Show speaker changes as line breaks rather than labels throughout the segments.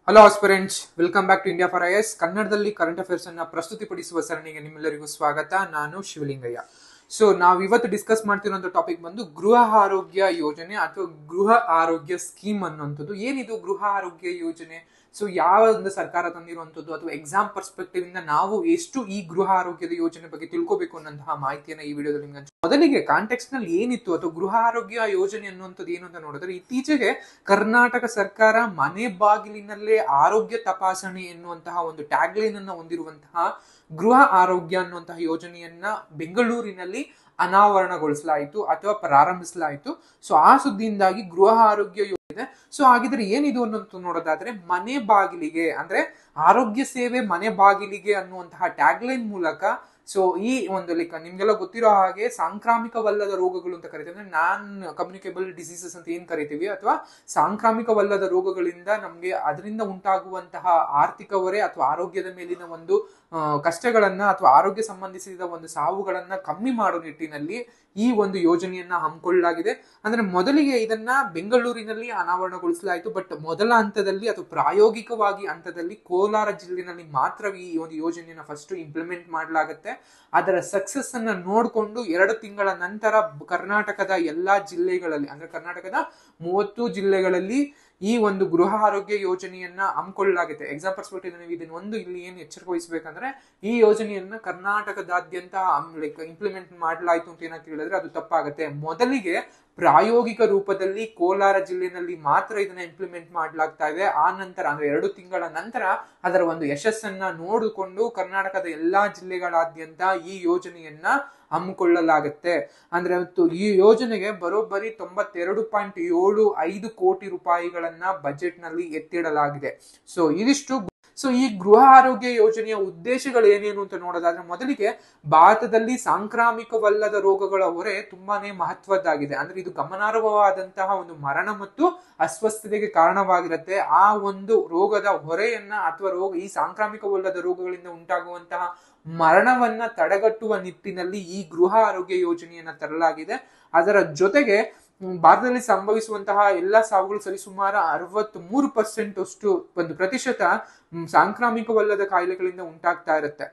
hello aspirants welcome back to India for I S ಕನ್ನಡದಲ್ಲಿ current affairs ಅನ್ನ ಪ್ರಸ್ತುತಿಪಡಿಸುವ ಸರಣಿಗೆ ನಿಮ್ಮೆಲ್ಲರಿಗೂ ಸ್ವಾಗತ ನಾನು ಶಿವಲಿಂಗಯ್ಯ ಸೊ ನಾವು ಇವತ್ತು ಡಿಸ್ಕಸ್ ಮಾಡ್ತಿರೋಂಥ ಟಾಪಿಕ್ ಬಂದು ಗೃಹ ಆರೋಗ್ಯ ಯೋಜನೆ ಅಥವಾ ಗೃಹ ಆರೋಗ್ಯ ಸ್ಕೀಮ್ ಅನ್ನುವಂಥದ್ದು ಏನಿದು ಗೃಹ ಆರೋಗ್ಯ ಯೋಜನೆ ಸೊ ಯಾವ ಒಂದು ಸರ್ಕಾರ ತಂದಿರುವಂಥದ್ದು ಅಥವಾ ಎಕ್ಸಾಮ್ ಪರ್ಸ್ಪೆಕ್ಟಿವ್ ಇಂದ ನಾವು ಎಷ್ಟು ಈ ಗೃಹ ಆರೋಗ್ಯದ ಯೋಜನೆ ಬಗ್ಗೆ ತಿಳ್ಕೋಬೇಕು ಅನ್ನೋಂತಹ ಮಾಹಿತಿಯನ್ನ ಈ ವಿಡಿಯೋದಲ್ಲಿ ನಿಮ್ಗೆ ಹಂಚ್- ಮೊದಲಿಗೆ ಕಾಂಟೆಕ್ಸ್ಟ್ ನಲ್ಲಿ ಏನಿತ್ತು ಅಥವಾ ಗೃಹ ಆರೋಗ್ಯ ಯೋಜನೆ ಅನ್ನುವಂಥದ್ದು ಏನು ಅಂತ ನೋಡಿದ್ರೆ ಇತ್ತೀಚೆಗೆ ಕರ್ನಾಟಕ ಸರ್ಕಾರ ಮನೆ ಬಾಗಿಲಿನಲ್ಲೇ ಆರೋಗ್ಯ ತಪಾಸಣೆ ಎನ್ನುವಂತಹ ಒಂದು ಟ್ಯಾಗ್ಲೈನ್ ಅನ್ನ ಹೊಂದಿರುವಂತಹ ಗೃಹ ಆರೋಗ್ಯ ಅನ್ನುವಂತಹ ಯೋಜನೆಯನ್ನ ಬೆಂಗಳೂರಿನಲ್ಲಿ ಅನಾವರಣಗೊಳಿಸಲಾಯಿತು ಅಥವಾ ಪ್ರಾರಂಭಿಸಲಾಯಿತು ಸೊ ಆ ಸುದ್ದಿಯಿಂದಾಗಿ ಗೃಹ ಆರೋಗ್ಯ ಯೋಜನೆ ಸೊ ಹಾಗಿದ್ರೆ ಏನಿದು ಅನ್ನೋದು ನೋಡೋದಾದ್ರೆ ಮನೆ ಬಾಗಿಲಿಗೆ ಅಂದ್ರೆ ಆರೋಗ್ಯ ಸೇವೆ ಮನೆ ಬಾಗಿಲಿಗೆ ಅನ್ನುವಂತಹ ಟ್ಯಾಗ್ಲೈನ್ ಮೂಲಕ ಸೊ ಈ ಒಂದು ಲೈಕ್ ನಿಮ್ಗೆಲ್ಲ ಗೊತ್ತಿರೋ ಹಾಗೆ ಸಾಂಕ್ರಾಮಿಕವಲ್ಲದ ರೋಗಗಳು ಅಂತ ಕರಿತೀವಿ ಅಂದ್ರೆ ನಾನ್ ಕಮ್ಯುನಿಕೇಬಲ್ ಡಿಸೀಸಸ್ ಅಂತ ಏನ್ ಕರಿತೀವಿ ಅಥವಾ ಸಾಂಕ್ರಾಮಿಕವಲ್ಲದ ರೋಗಗಳಿಂದ ನಮ್ಗೆ ಅದರಿಂದ ಉಂಟಾಗುವಂತಹ ಆರ್ಥಿಕ ಹೊರೆ ಅಥವಾ ಆರೋಗ್ಯದ ಮೇಲಿನ ಒಂದು ಆ, ಕಷ್ಟಗಳನ್ನ ಅಥವಾ ಆರೋಗ್ಯ ಸಂಬಂಧಿಸಿದ ಒಂದು ಸಾವುಗಳನ್ನ ಕಮ್ಮಿ ಮಾಡೋ ನಿಟ್ಟಿನಲ್ಲಿ ಈ ಒಂದು ಯೋಜನೆಯನ್ನ ಹಮ್ಮಿಕೊಳ್ಳಲಾಗಿದೆ ಅಂದ್ರೆ ಮೊದಲಿಗೆ ಇದನ್ನ ಬೆಂಗಳೂರಿನಲ್ಲಿ ಅನಾವರಣಗೊಳಿಸಲಾಯಿತು ಬಟ್ ಮೊದಲ ಹಂತದಲ್ಲಿ ಅಥವಾ ಪ್ರಾಯೋಗಿಕವಾಗಿ ಹಂತದಲ್ಲಿ ಕೋಲಾರ ಜಿಲ್ಲೆನಲ್ಲಿ ಮಾತ್ರ ಈ ಒಂದು ಯೋಜನೆಯನ್ನ ಫಸ್ಟ್ ಇಂಪ್ಲಿಮೆಂಟ್ ಮಾಡಲಾಗುತ್ತೆ ಅದರ ಸಕ್ಸಸ್ ಅನ್ನ ನೋಡಿಕೊಂಡು ಎರಡು ತಿಂಗಳ ನಂತರ ಬ- ಕರ್ನಾಟಕದ ಎಲ್ಲಾ ಜಿಲ್ಲೆಗಳಲ್ಲಿ ಅಂದ್ರೆ ಕರ್ನಾಟಕದ ಮೂವತ್ತು ಜಿಲ್ಲೆಗಳಲ್ಲಿ ಈ ಒಂದು ಗೃಹ ಆರೋಗ್ಯ ಯೋಜನೆಯನ್ನ ಹಮ್ಮಿಕೊಳ್ಳಲಾಗುತ್ತೆ ಎಕ್ಸಾಮ್ ಪರ್ಸ್ಪೆಕ್ಟಿವ್ ನೀವು ಇದನ್ನ ಒಂದು ಇಲ್ಲಿ ಏನು ಎಚ್ಚರಿಕೆ ವಹಿಸಬೇಕಂದ್ರೆ ಈ ಯೋಜನೆಯನ್ನ ಕರ್ನಾಟಕದಾದ್ಯಂತ ಲೈಕ್ ಇಂಪ್ಲಿಮೆಂಟ್ ಮಾಡಲಾಯಿತು ಅಂತ ಏನಂತ ಹೇಳಿದ್ರೆ ಅದು ತಪ್ಪಾಗುತ್ತೆ ಮೊದಲಿಗೆ ಪ್ರಾಯೋಗಿಕ ರೂಪದಲ್ಲಿ ಕೋಲಾರ ಜಿಲ್ಲೆಯಲ್ಲಿ ಮಾತ್ರ ಇದನ್ನ ಇಂಪ್ಲಿಮೆಂಟ್ ಮಾಡಲಾಗ್ತಾ ಇದೆ ಆ ನಂತರ ಅಂದ್ರೆ ಎರಡು ತಿಂಗಳ ನಂತರ ಅದರ ಒಂದು ಯಶಸ್ಸನ್ನ ನೋಡಿಕೊಂಡು ಕರ್ನಾಟಕದ ಎಲ್ಲಾ ಜಿಲ್ಲೆಗಳಾದ್ಯಂತ ಈ ಯೋಜನೆಯನ್ನ ಹಮ್ಮಿಕೊಳ್ಳಲಾಗುತ್ತೆ ಅಂದ್ರೆ ಅವತ್ತು ಈ ಯೋಜನೆಗೆ ಬರೋಬ್ಬರಿ ತೊಂಬತ್ತೆರಡು ಪಾಯಿಂಟ್ ಏಳು ಐದು ಕೋಟಿ ರೂಪಾಯಿಗಳನ್ನ ಬಜೆಟ್ ನಲ್ಲಿ ಎತ್ತಿಡಲಾಗಿದೆ ಸೊ ಇದಿಷ್ಟು ಸೊ ಈ ಗೃಹ ಆರೋಗ್ಯ ಯೋಜನೆಯ ಉದ್ದೇಶಗಳು ಏನೇನು ಅಂತ ನೋಡೋದಾದ್ರೆ ಮೊದಲಿಗೆ ಭಾರತದಲ್ಲಿ ಸಾಂಕ್ರಾಮಿಕವಲ್ಲದ ರೋಗಗಳ ಹೊರೆ ತುಂಬಾನೇ ಮಹತ್ವದ್ದಾಗಿದೆ ಅಂದ್ರೆ ಇದು ಗಮನಾರ್ಹವಾದಂತಹ ಒಂದು ಮರಣ ಮತ್ತು ಅಸ್ವಸ್ಥತೆಗೆ ಕಾರಣವಾಗಿರುತ್ತೆ ಆ ಒಂದು ರೋಗದ ಹೊರೆಯನ್ನ ಅಥವಾ ರೋಗ ಈ ಸಾಂಕ್ರಾಮಿಕವಲ್ಲದ ರೋಗಗಳಿಂದ ಉಂಟಾಗುವಂತಹ ಮರಣವನ್ನ ತಡೆಗಟ್ಟುವ ನಿಟ್ಟಿನಲ್ಲಿ ಈ ಗೃಹ ಆರೋಗ್ಯ ಯೋಜನೆಯನ್ನ ತರಲಾಗಿದೆ ಅದರ ಜೊತೆಗೆ ಹ್ಮ್, ಭಾರತದಲ್ಲಿ ಸಂಭವಿಸುವಂತಹ ಎಲ್ಲ ಸಾವುಗಳು ಸರಿಸುಮಾರು ಅರವತ್ತ್ ಮೂರು ಪರ್ಸೆಂಟ್ ಅಷ್ಟು ಒಂದು ಪ್ರತಿಶತ ಹ್ಮ್, ಸಾಂಕ್ರಾಮಿಕವಲ್ಲದ ಕಾಯಿಲೆಗಳಿಂದ ಉಂಟಾಗ್ತಾ ಇರುತ್ತೆ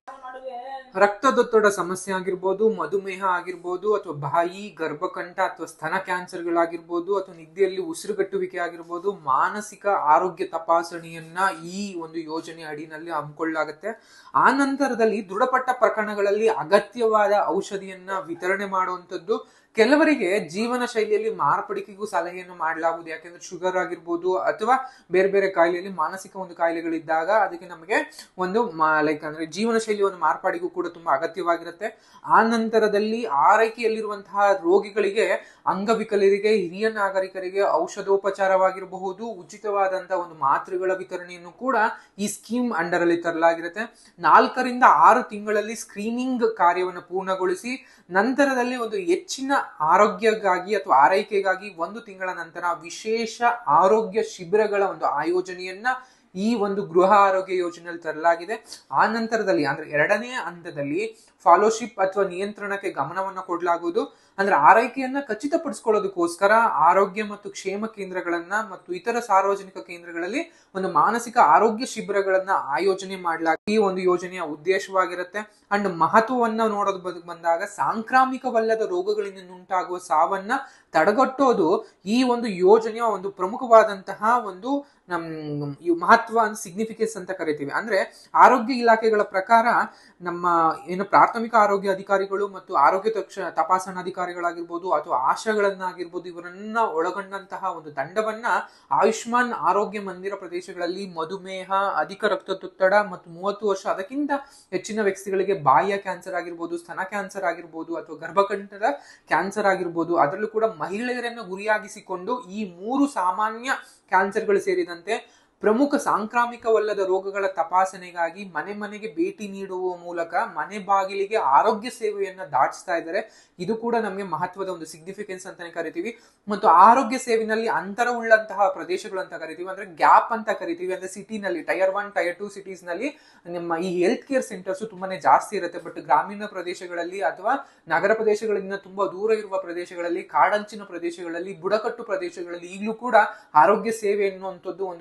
ರಕ್ತದೊತ್ತಡ ಸಮಸ್ಯೆ ಆಗಿರ್ಬೋದು ಮಧುಮೇಹ ಆಗಿರ್ಬೋದು ಅಥವಾ ಬಾಯಿ ಗರ್ಭಕಂಠ ಅಥವಾ ಸ್ತನ ಕ್ಯಾನ್ಸರ್ಗಳಾಗಿರ್ಬೋದು ಅಥವಾ ನಿದ್ದೆಯಲ್ಲಿ ಉಸಿರುಗಟ್ಟುವಿಕೆ ಆಗಿರ್ಬೋದು ಮಾನಸಿಕ ಆರೋಗ್ಯ ತಪಾಸಣೆಯನ್ನ ಈ ಒಂದು ಯೋಜನೆ ಅಡಿನಲ್ಲಿ ಹಮ್ಮಿಕೊಳ್ಳಲಾಗುತ್ತೆ ಆ ನಂತರದಲ್ಲಿ ದೃಢಪಟ್ಟ ಪ್ರಕರಣಗಳಲ್ಲಿ ಅಗತ್ಯವಾದ ಔಷಧಿಯನ್ನ ವಿತರಣೆ ಮಾಡುವಂಥದ್ದು ಕೆಲವರಿಗೆ ಜೀವನ ಶೈಲಿಯಲ್ಲಿ ಮಾರ್ಪಡಿಕೆಗೂ ಸಲಹೆಯನ್ನು ಮಾಡಲಾಗುವುದು ಯಾಕೆಂದ್ರೆ ಶುಗರ್ ಆಗಿರ್ಬೋದು ಅಥವಾ ಬೇರೆ ಬೇರೆ ಕಾಯಿಲೆಯಲ್ಲಿ ಮಾನಸಿಕ ಒಂದು ಕಾಯಿಲೆಗಳಿದ್ದಾಗ ಅದಕ್ಕೆ ನಮಗೆ ಒಂದು ಲೈಕ್ ಅಂದ್ರೆ ಜೀವನ ಶೈಲಿ ಒಂದು ಮಾರ್ಪಾಡಿಗೂ ಕೂಡ ತುಂಬಾ ಅಗತ್ಯವಾಗಿರುತ್ತೆ ಆ ನಂತರದಲ್ಲಿ ಆರೈಕೆಯಲ್ಲಿರುವಂತಹ ರೋಗಿಗಳಿಗೆ ಅಂಗವಿಕಲರಿಗೆ ಹಿರಿಯ ನಾಗರಿಕರಿಗೆ ಔಷಧೋಪಚಾರವಾಗಿರಬಹುದು ಉಚಿತವಾದಂತಹ ಒಂದು ಮಾತ್ರೆಗಳ ವಿತರಣೆಯನ್ನು ಕೂಡ ಈ ಸ್ಕೀಮ್ ಅಂಡರ್ ಅಲ್ಲಿ ತರಲಾಗಿರುತ್ತೆ ನಾಲ್ಕರಿಂದ ಆರು ತಿಂಗಳಲ್ಲಿ ಸ್ಕ್ರೀನಿಂಗ್ ಕಾರ್ಯವನ್ನು ಪೂರ್ಣಗೊಳಿಸಿ ನಂತರದಲ್ಲಿ ಒಂದು ಹೆಚ್ಚಿನ ಆರೋಗ್ಯಕ್ಕಾಗಿ ಅಥವಾ ಆರೈಕೆಗಾಗಿ ಒಂದು ತಿಂಗಳ ನಂತರ ವಿಶೇಷ ಆರೋಗ್ಯ ಶಿಬಿರಗಳ ಒಂದು ಆಯೋಜನೆಯನ್ನ ಈ ಒಂದು ಗೃಹ ಆರೋಗ್ಯ ಯೋಜನೆಯಲ್ಲಿ ತರಲಾಗಿದೆ ಆ ನಂತರದಲ್ಲಿ ಅಂದ್ರೆ ಎರಡನೇ ಹಂತದಲ್ಲಿ ಫಾಲೋಶಿಪ್ ಅಥವಾ ನಿಯಂತ್ರಣಕ್ಕೆ ಗಮನವನ್ನ ಕೊಡಲಾಗುವುದು ಅಂದ್ರೆ ಆರೈಕೆಯನ್ನ ಖಚಿತಪಡಿಸಿಕೊಳ್ಳೋದಕ್ಕೋಸ್ಕರ ಆರೋಗ್ಯ ಮತ್ತು ಕ್ಷೇಮ ಕೇಂದ್ರಗಳನ್ನ ಮತ್ತು ಇತರ ಸಾರ್ವಜನಿಕ ಕೇಂದ್ರಗಳಲ್ಲಿ ಒಂದು ಮಾನಸಿಕ ಆರೋಗ್ಯ ಶಿಬಿರಗಳನ್ನ ಆಯೋಜನೆ ಮಾಡಲಾಗಿ ಈ ಒಂದು ಯೋಜನೆಯ ಉದ್ದೇಶವಾಗಿರುತ್ತೆ ಅಂಡ್ ಮಹತ್ವವನ್ನ ನೋಡೋದು ಬದ್- ಬಂದಾಗ ಸಾಂಕ್ರಾಮಿಕವಲ್ಲದ ರೋಗಗಳಿಂದ ಉಂಟಾಗುವ ಸಾವನ್ನ ತಡೆಗಟ್ಟೋದು ಈ ಒಂದು ಯೋಜನೆಯ ಒಂದು ಪ್ರಮುಖವಾದಂತಹ ಒಂದು ನಮ್ ಈ ಮಹತ್ವ ಸಿಗ್ನಿಫಿಕೆನ್ಸ್ ಅಂತ ಕರಿತೀವಿ ಅಂದ್ರೆ ಆರೋಗ್ಯ ಇಲಾಖೆಗಳ ಪ್ರಕಾರ ನಮ್ಮ ಏನು ಪ್ರಾಥಮಿಕ ಆರೋಗ್ಯ ಅಧಿಕಾರಿಗಳು ಮತ್ತು ಆರೋಗ್ಯ ತಕ್ಷ ತಪಾಸಣಾಧಿಕಾರಿಗಳಾಗಿರ್ಬೋದು ಅಥವಾ ಆಶಾಗಳನ್ನಾಗಿರ್ಬೋದು ಇವರನ್ನ ಒಳಗೊಂಡಂತಹ ಒಂದು ತಂಡವನ್ನ ಆಯುಷ್ಮಾನ್ ಆರೋಗ್ಯ ಮಂದಿರ ಪ್ರದೇಶಗಳಲ್ಲಿ ಮಧುಮೇಹ ಅಧಿಕ ರಕ್ತದೊತ್ತಡ ಮತ್ತು ಮೂವತ್ತು ವರ್ಷ ಅದಕ್ಕಿಂತ ಹೆಚ್ಚಿನ ವ್ಯಕ್ತಿಗಳಿಗೆ ಬಾಯಿಯ ಕ್ಯಾನ್ಸರ್ ಆಗಿರ್ಬೋದು ಸ್ತನ ಕ್ಯಾನ್ಸರ್ ಆಗಿರ್ಬೋದು ಅಥವಾ ಗರ್ಭಕಂಠದ ಕ್ಯಾನ್ಸರ್ ಆಗಿರ್ಬೋದು ಅದರಲ್ಲೂ ಕೂಡ ಮಹಿಳೆಯರನ್ನ ಗುರಿಯಾಗಿಸಿಕೊಂಡು ಈ ಮೂರು ಸಾಮಾನ್ಯ ಕ್ಯಾನ್ಸರ್ಗಳು ಸೇರಿದಂತೆ ಪ್ರಮುಖ ಸಾಂಕ್ರಾಮಿಕವಲ್ಲದ ರೋಗಗಳ ತಪಾಸಣೆಗಾಗಿ ಮನೆ ಮನೆಗೆ ಭೇಟಿ ನೀಡುವ ಮೂಲಕ ಮನೆ ಬಾಗಿಲಿಗೆ ಆರೋಗ್ಯ ಸೇವೆಯನ್ನ ದಾಟಿಸ್ತಾ ಇದ್ದಾರೆ ಇದು ಕೂಡ ನಮಗೆ ಮಹತ್ವದ ಒಂದು ಸಿಗ್ನಿಫಿಕೆನ್ಸ್ ಅಂತಾನೆ ಕರಿತೀವಿ ಮತ್ತು ಆರೋಗ್ಯ ಸೇವೆನಲ್ಲಿ ಅಂತರವುಳ್ಳಂತಹ ಪ್ರದೇಶಗಳು ಅಂತ ಕರಿತೀವಿ ಅಂದ್ರೆ ಗ್ಯಾಪ್ ಅಂತ ಕರಿತೀವಿ ಅಂದ್ರೆ ಸಿಟಿನಲ್ಲಿ tier one tier two cities ನಲ್ಲಿ ನಿಮ್ಮ ಈ ಹೆಲ್ತ್ ಕೇರ್ ಸೆಂಟರ್ಸ್ ತುಂಬಾನೇ ಜಾಸ್ತಿ ಇರುತ್ತೆ ಬಟ್ ಗ್ರಾಮೀಣ ಪ್ರದೇಶಗಳಲ್ಲಿ ಅಥವಾ ನಗರ ಪ್ರದೇಶಗಳಿಂದ ತುಂಬಾ ದೂರ ಇರುವ ಪ್ರದೇಶಗಳಲ್ಲಿ ಕಾಡಂಚಿನ ಪ್ರದೇಶಗಳಲ್ಲಿ ಬುಡಕಟ್ಟು ಪ್ರದೇಶಗಳಲ್ಲಿ ಈಗಲೂ ಕೂಡ ಆರೋಗ್ಯ ಸೇವೆ ಎನ್ನುವಂಥದ್ದು ಒಂದು ದುಬಾರಿ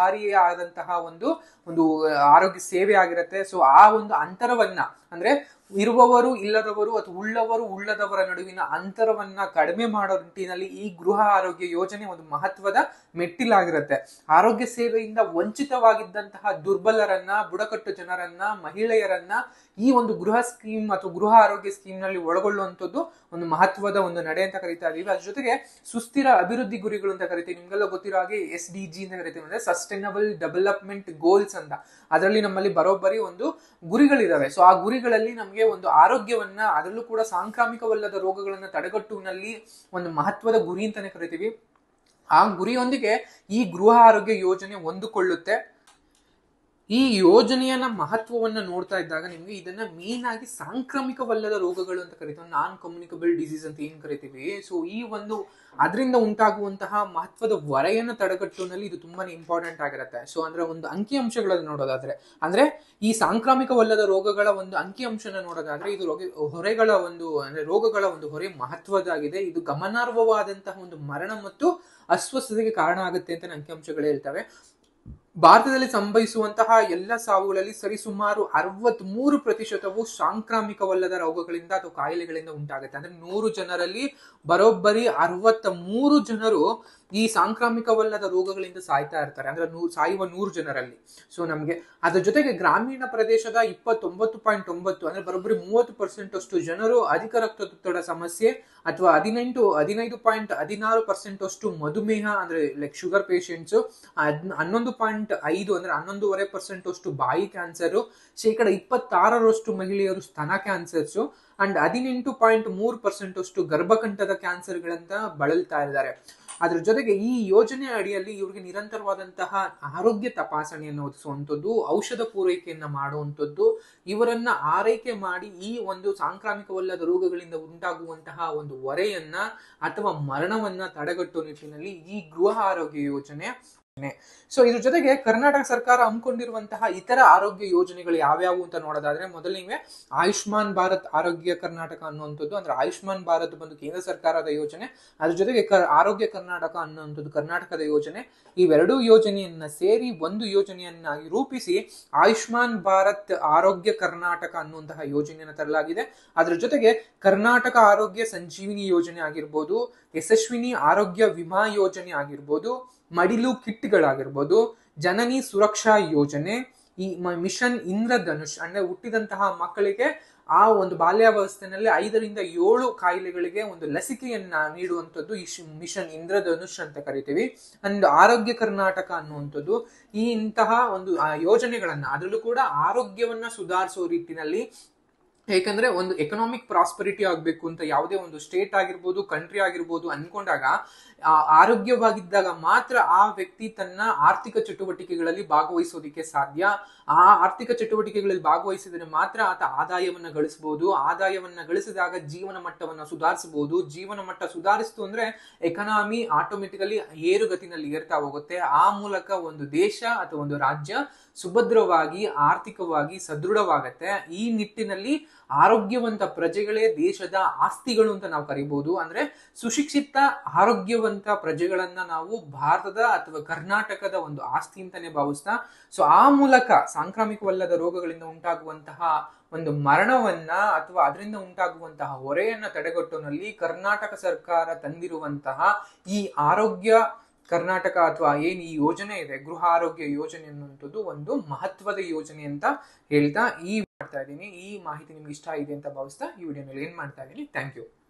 ಪರಿಣಾಮಕಾರಿಯಾದಂತಹ ಒಂದು ಒಂದು ಆರೋಗ್ಯ ಸೇವೆ ಆಗಿರುತ್ತೆ ಸೊ ಆ ಒಂದು ಅಂತರವನ್ನ ಅಂದ್ರೆ ಇರುವವರು ಇಲ್ಲದವರು ಅಥವಾ ಉಳ್ಳವರು ಉಳ್ಳದವರ ನಡುವಿನ ಅಂತರವನ್ನ ಕಡಿಮೆ ಮಾಡೋ ನಿಟ್ಟಿನಲ್ಲಿ ಈ ಗೃಹ ಆರೋಗ್ಯ ಯೋಜನೆ ಒಂದು ಮಹತ್ವದ ಮೆಟ್ಟಿಲಾಗಿರುತ್ತೆ ಆರೋಗ್ಯ ಸೇವೆಯಿಂದ ವಂಚಿತವಾಗಿದ್ದಂತಹ ದುರ್ಬಲರನ್ನ ಬುಡಕಟ್ಟು ಜನರನ್ನ ಮಹಿಳೆಯರನ್ನ ಈ ಒಂದು ಗೃಹ ಸ್ಕೀಮ್ ಅಥವಾ ಗೃಹ ಆರೋಗ್ಯ ಸ್ಕೀಮ್ ನಲ್ಲಿ ಒಳಗೊಳ್ಳುವಂಥದ್ದು ಒಂದು ಮಹತ್ವದ ಒಂದು ನಡೆ ಅಂತ ಕರಿತಾ ಇದೀವಿ ಅದ್ರ ಜೊತೆಗೆ ಸುಸ್ಥಿರ ಅಭಿವೃದ್ಧಿ ಗುರಿಗಳು ಅಂತ ಕರಿತೀವಿ ನಿಮ್ಗೆಲ್ಲ ಗೊತ್ತಿರೋ ಹಾಗೆ ಎಸ್ ಡಿ ಜಿ ಅಂತ ಕರಿತೀವಿ ಅಂದ್ರೆ ಸಸ್ಟೈನಬಲ್ ಡೆವಲಪ್ಮೆಂಟ್ ಗೋಲ್ಸ್ ಅಂತ ಅದರಲ್ಲಿ ನಮ್ಮಲ್ಲಿ ಬರೋಬ್ಬರಿ ಒಂದು ಗುರಿಗಳಿದಾವೆ ಸೊ ಆ ಗುರಿಗಳಲ್ಲಿ ನಮಗೆ ಒಂದು ಆರೋಗ್ಯವನ್ನ ಅದರಲ್ಲೂ ಕೂಡ ಸಾಂಕ್ರಾಮಿಕವಲ್ಲದ ರೋಗಗಳನ್ನ ತಡೆಗಟ್ಟುವಲ್ಲಿ ಒಂದು ಮಹತ್ವದ ಗುರಿ ಅಂತಾನೆ ಕರಿತೀವಿ ಆ ಗುರಿಯೊಂದಿಗೆ ಈ ಗೃಹ ಆರೋಗ್ಯ ಯೋಜನೆ ಹೊಂದಿಕೊಳ್ಳುತ್ತೆ ಈ ಯೋಜನೆಯನ್ನ ಮಹತ್ವವನ್ನ ನೋಡ್ತಾ ಇದ್ದಾಗ ನಿಮ್ಗೆ ಇದನ್ನ ಮೇನ್ ಆಗಿ ಸಾಂಕ್ರಾಮಿಕವಲ್ಲದ ರೋಗಗಳು ಅಂತ ಕರಿತೀವಿ ನಾನ್ ಕಮ್ಯುನಿಕಬಲ್ ಡಿಸೀಸ್ ಅಂತ ಏನ್ ಕರಿತೀವಿ ಸೊ ಈ ಒಂದು ಅದರಿಂದ ಉಂಟಾಗುವಂತಹ ಮಹತ್ವದ ಹೊರೆಯನ್ನ ತಡೆಗಟ್ಟುವಲ್ಲಿ ಇದು ತುಂಬಾನೇ ಇಂಪಾರ್ಟೆಂಟ್ ಆಗಿರುತ್ತೆ ಸೊ ಅಂದ್ರೆ ಒಂದು ಅಂಕಿಅಂಶಗಳನ್ನು ನೋಡೋದಾದ್ರೆ ಅಂದ್ರೆ ಈ ಸಾಂಕ್ರಾಮಿಕವಲ್ಲದ ರೋಗಗಳ ಒಂದು ಅಂಕಿಅಂಶನ ನೋಡೋದಾದ್ರೆ ಇದು ರೋಗ ಹೊರೆಗಳ ಒಂದು ಅಂದ್ರೆ ರೋಗಗಳ ಒಂದು ಹೊರೆ ಮಹತ್ವದಾಗಿದೆ ಇದು ಗಮನಾರ್ಹವಾದಂತಹ ಒಂದು ಮರಣ ಮತ್ತು ಅಸ್ವಸ್ಥತೆಗೆ ಕಾರಣ ಆಗುತ್ತೆ ಅಂತ ಅಂಕಿಅಂಶಗಳು ಹೇಳ್ತವೆ ಭಾರತದಲ್ಲಿ ಸಂಭವಿಸುವಂತಹ ಎಲ್ಲ ಸಾವುಗಳಲ್ಲಿ ಸರಿಸುಮಾರು ಅರವತ್ ಮೂರು ಪ್ರತಿಶತವು ಸಾಂಕ್ರಾಮಿಕವಲ್ಲದ ರೋಗಗಳಿಂದ ಅಥವಾ ಕಾಯಿಲೆಗಳಿಂದ ಉಂಟಾಗುತ್ತೆ ಅಂದ್ರೆ ನೂರು ಜನರಲ್ಲಿ ಬರೋಬ್ಬರಿ ಅರವತ್ತ ಮೂರು ಜನರು ಈ ಸಾಂಕ್ರಾಮಿಕವಲ್ಲದ ರೋಗಗಳಿಂದ ಸಾಯ್ತಾ ಇರ್ತಾರೆ ಅಂದ್ರೆ ನೂ ಸಾಯುವ ನೂರು ಜನರಲ್ಲಿ ಸೊ ನಮ್ಗೆ ಅದ್ರ ಜೊತೆಗೆ ಗ್ರಾಮೀಣ ಪ್ರದೇಶದ ಇಪ್ಪತ್ತೊಂಬತ್ತು ಪಾಯಿಂಟ್ ಒಂಬತ್ತು ಅಂದ್ರೆ ಬರೋಬ್ಬರಿ ಮೂವತ್ತು ಪರ್ಸೆಂಟ್ ಅಷ್ಟು ಜನರು ಅಧಿಕ ರಕ್ತದೊತ್ತಡ ಸಮಸ್ಯೆ ಅಥವಾ ಹದಿನೆಂಟು ಹದಿನೈದು ಪಾಯಿಂಟ್ ಹದಿನಾರು ಪರ್ಸೆಂಟ್ ಅಷ್ಟು ಮಧುಮೇಹ ಅಂದ್ರೆ ಲೈಕ್ ಶುಗರ್ ಪೇಷಂಟ್ಸ್ ಹನ್ನೊಂದು ಪಾಯಿಂಟ್ ಐದು ಅಂದ್ರೆ ಹನ್ನೊಂದೂವರೆ ಪರ್ಸೆಂಟ್ ಅಷ್ಟು ಬಾಯಿ ಕ್ಯಾನ್ಸರ್ ಶೇಕಡ ಇಪ್ಪತ್ತಾರರಷ್ಟು ಮಹಿಳೆಯರು ಸ್ತನ ಕ್ಯಾನ್ಸರ್ಸ್ ಅಂಡ್ ಹದಿನೆಂಟು ಪಾಯಿಂಟ್ ಮೂರು ಪರ್ಸೆಂಟ್ ಅಷ್ಟು ಗರ್ಭಕಂಠದ ಕ್ಯಾನ್ಸರ್ಗಳಂತ ಬಳಲ್ತಾ ಇದ್ದಾರೆ ಅದ್ರ ಜೊತೆಗೆ ಈ ಯೋಜನೆ ಅಡಿಯಲ್ಲಿ ಇವ್ರಿಗೆ ನಿರಂತರವಾದಂತಹ ಆರೋಗ್ಯ ತಪಾಸಣೆಯನ್ನು ಒದಗಿಸುವಂಥದ್ದು ಔಷಧ ಪೂರೈಕೆಯನ್ನ ಮಾಡುವಂಥದ್ದು ಇವರನ್ನ ಆರೈಕೆ ಮಾಡಿ ಈ ಒಂದು ಸಾಂಕ್ರಾಮಿಕವಲ್ಲದ ರೋಗಗಳಿಂದ ಉಂಟಾಗುವಂತಹ ಒಂದು ಹೊರೆಯನ್ನ ಅಥವಾ ಮರಣವನ್ನ ತಡೆಗಟ್ಟುವ ನಿಟ್ಟಿನಲ್ಲಿ ಈ ಗೃಹ ಆರೋಗ್ಯ ಯೋಜನೆ ಸೊ ಇದ್ರ ಜೊತೆಗೆ ಕರ್ನಾಟಕ ಸರ್ಕಾರ ಹಮ್ಮಿಕೊಂಡಿರುವಂತಹ ಇತರ ಆರೋಗ್ಯ ಯೋಜನೆಗಳು ಯಾವ್ಯಾವು ಅಂತ ನೋಡೋದಾದ್ರೆ ಮೊದಲಿಗೆ ಆಯುಷ್ಮಾನ್ ಭಾರತ್ ಆರೋಗ್ಯ ಕರ್ನಾಟಕ ಅನ್ನುವಂಥದ್ದು ಅಂದ್ರೆ ಆಯುಷ್ಮಾನ್ ಭಾರತ್ ಬಂದು ಕೇಂದ್ರ ಸರ್ಕಾರದ ಯೋಜನೆ ಅದ್ರ ಜೊತೆಗೆ ಆರೋಗ್ಯ ಕರ್ನಾಟಕ ಅನ್ನುವಂಥದ್ದು ಕರ್ನಾಟಕದ ಯೋಜನೆ ಇವೆರಡೂ ಯೋಜನೆಯನ್ನ ಸೇರಿ ಒಂದು ಯೋಜನೆಯನ್ನಾಗಿ ರೂಪಿಸಿ ಆಯುಷ್ಮಾನ್ ಭಾರತ್ ಆರೋಗ್ಯ ಕರ್ನಾಟಕ ಅನ್ನುವಂತಹ ಯೋಜನೆಯನ್ನು ತರಲಾಗಿದೆ ಅದ್ರ ಜೊತೆಗೆ ಕರ್ನಾಟಕ ಆರೋಗ್ಯ ಸಂಜೀವಿನಿ ಯೋಜನೆ ಆಗಿರ್ಬೋದು ಯಶಸ್ವಿನಿ ಆರೋಗ್ಯ ವಿಮಾ ಯೋಜನೆ ಆಗಿರ್ಬೋದು ಮಡಿಲು ಕಿಟ್ಗಳಾಗಿರ್ಬೋದು ಜನನಿ ಸುರಕ್ಷಾ ಯೋಜನೆ ಈ ಮಿಷನ್ ಇಂದ್ರಧನುಷ್ ಅಂದ್ರೆ ಹುಟ್ಟಿದಂತಹ ಮಕ್ಕಳಿಗೆ ಆ ಒಂದು ಬಾಲ್ಯಾವಸ್ಥೆನಲ್ಲಿ ಐದರಿಂದ ಏಳು ಕಾಯಿಲೆಗಳಿಗೆ ಒಂದು ಲಸಿಕೆಯನ್ನ ನೀಡುವಂಥದ್ದು ಈ ಮಿಷನ್ ಇಂದ್ರಧನುಷ್ ಅಂತ ಕರಿತೀವಿ ಅಂಡ್ ಆರೋಗ್ಯ ಕರ್ನಾಟಕ ಅನ್ನುವಂಥದ್ದು ಈ ಇಂತಹ ಒಂದು ಯೋಜನೆಗಳನ್ನ ಅದರಲ್ಲೂ ಕೂಡ ಆರೋಗ್ಯವನ್ನ ಸುಧಾರಿಸೋ ರೀತಿನಲ್ಲಿ ಯಾಕಂದ್ರೆ ಒಂದು ಎಕನಾಮಿಕ್ ಪ್ರಾಸ್ಪರಿಟಿ ಆಗ್ಬೇಕು ಅಂತ ಯಾವುದೇ ಒಂದು ಸ್ಟೇಟ್ ಆಗಿರ್ಬೋದು ಕಂಟ್ರಿ ಆಗಿರ್ಬೋದು ಅನ್ಕೊಂಡಾಗ ಆರೋಗ್ಯವಾಗಿದ್ದಾಗ ಮಾತ್ರ ಆ ವ್ಯಕ್ತಿ ತನ್ನ ಆರ್ಥಿಕ ಚಟುವಟಿಕೆಗಳಲ್ಲಿ ಭಾಗವಹಿಸೋದಿಕ್ಕೆ ಸಾಧ್ಯ ಆ ಆರ್ಥಿಕ ಚಟುವಟಿಕೆಗಳಲ್ಲಿ ಭಾಗವಹಿಸಿದರೆ ಮಾತ್ರ ಆತ ಆದಾಯವನ್ನ ಗಳಿಸಬಹುದು ಆದಾಯವನ್ನ ಗಳಿಸಿದಾಗ ಜೀವನ ಮಟ್ಟವನ್ನ ಸುಧಾರಿಸಬಹುದು ಜೀವನ ಮಟ್ಟ ಸುಧಾರಿಸ್ತು ಅಂದ್ರೆ ಎಕನಾಮಿ ಆಟೋಮೆಟಿಕಲಿ ಏರುಗತಿನಲ್ಲಿ ಏರ್ತಾ ಹೋಗುತ್ತೆ ಆ ಮೂಲಕ ಒಂದು ದೇಶ ಅಥವಾ ಒಂದು ರಾಜ್ಯ ಸುಭದ್ರವಾಗಿ ಆರ್ಥಿಕವಾಗಿ ಸದೃಢವಾಗತ್ತೆ ಈ ನಿಟ್ಟಿನಲ್ಲಿ ಆರೋಗ್ಯವಂತ ಪ್ರಜೆಗಳೇ ದೇಶದ ಆಸ್ತಿಗಳು ಅಂತ ನಾವು ಕರಿಬಹುದು ಅಂದ್ರೆ ಸುಶಿಕ್ಷಿತ ಆರೋಗ್ಯವಂತ ಪ್ರಜೆಗಳನ್ನ ನಾವು ಭಾರತದ ಅಥವಾ ಕರ್ನಾಟಕದ ಒಂದು ಆಸ್ತಿ ಅಂತಾನೆ ಭಾವಿಸ್ತಾ ಸೊ ಆ ಮೂಲಕ ಸಾಂಕ್ರಾಮಿಕವಲ್ಲದ ರೋಗಗಳಿಂದ ಉಂಟಾಗುವಂತಹ ಒಂದು ಮರಣವನ್ನ ಅಥವಾ ಅದರಿಂದ ಉಂಟಾಗುವಂತಹ ಹೊರೆಯನ್ನ ತಡೆಗಟ್ಟುವಲ್ಲಿ ಕರ್ನಾಟಕ ಸರ್ಕಾರ ತಂದಿರುವಂತಹ ಈ ಆರೋಗ್ಯ ಕರ್ನಾಟಕ ಅಥವಾ ಏನ್ ಈ ಯೋಜನೆ ಇದೆ ಗೃಹ ಆರೋಗ್ಯ ಯೋಜನೆ ಅನ್ನುವಂಥದ್ದು ಒಂದು ಮಹತ್ವದ ಯೋಜನೆ ಅಂತ ಹೇಳ್ತಾ ಈ ಮಾಡ್ತಾ ಇದ್ದೀನಿ ಈ ಮಾಹಿತಿ ನಿಮ್ಗೆ ಇಷ್ಟ ಇದೆ ಅಂತ ಭಾವಿಸ್ತಾ ಈ ವಿಡಿಯೋನಲ್ಲಿ ಏನ್ ಮಾಡ್ತಾ ಇದ್ದೀನಿ ಥ್ಯಾಂಕ್ ಯು